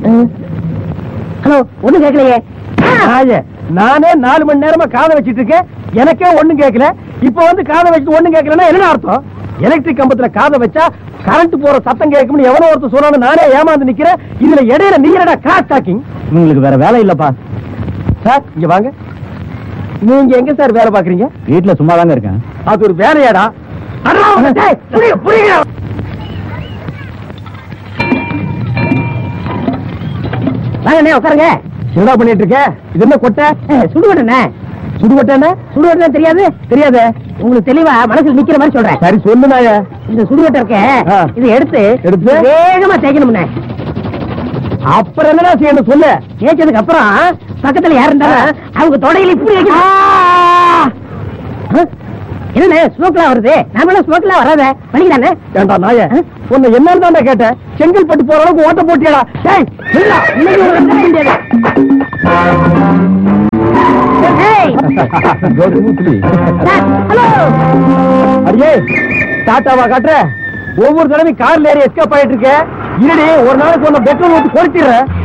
Hello ஒண்ணும் கேட்கலையே ஆயே, நானே நாலு மணி நேரமா காதை வச்சிட்டு இருக்கேன் எனக்கே ஒண்ணும் கேட்கல இப்ப வந்து காதை வச்சுட்டு ஒண்ணும் கேட்கலன்னா என்ன அர்த்தம் எலக்ட்ரிக் கம்பத்துல காதை வச்சா கரண்ட் போற சத்தம் கேட்கும்னு எவனோ ஒருத்தர் சொன்னான்னு நானே ஏமாந்து நிக்கிறேன் இதுல இடையில நீரடா கிராஸ் டாக்கிங் உங்களுக்கு வேற வேலை இல்லப்பா சார் இங்க வாங்க நீங்க எங்க சார் வேலை பாக்குறீங்க வீட்டுல சும்மா தாங்க இருக்கேன் அது ஒரு வேலையாடா அடடா, உன்னை, டேய், புடிங்க, புடிங்க. வாங்கண்ணே உட்காருங்க என்னடா பண்ணிட்டு இருக்க இது என்ன கொட்டை சுடுவட்டண்ணே சுடுவட்டை என்ன சுடுவட்டே தெரியாது தெரியாதே உங்களுக்கு தெளிவா மனசுல நிக்கிற மாதிரி சொல்றேன் சரி சொல்லு நாய இந்த சுடுவட்டை இருக்க ஆ. இதை எடுத்து எடுத்து? வேகமா தேய்க்கணும்ண்ணே அப்புறம் என்னடா செய்யணும் சொல்லு தேய்ச்சதுக்கு அப்புறம் பக்கத்துல யார் இருந்தாலும் அவங்க தொடையில இப்படி வைக்கணும் ஆ? என்னண்ணே ஸ்மோக்லாம் வருது நாமெல்லாம் ஸ்மோக்லாம் வராத பண்ணிக்கிறானே ஏண்டா நாய உன்னை என்னன்னு தான்டா கேட்டேன் செங்கல்பட்டு போற அளவுக்கு ஓட்ட போட்டியடா டேய் நில்லுடா. இன்னைக்கு ஒரு தடவை முடியாது. ஏய், சார், ஹலோ அடியே டாட்டாவா காட்டுற ஒவ்வொரு தடவை கார்ல ஏறி எஸ்கேப் ஆயிட்டு இருக்க இருடி ஒரு நாளைக்கு ஒன்னு பெட்ரோல் ஊத்தி கொடுத்திடுறேன்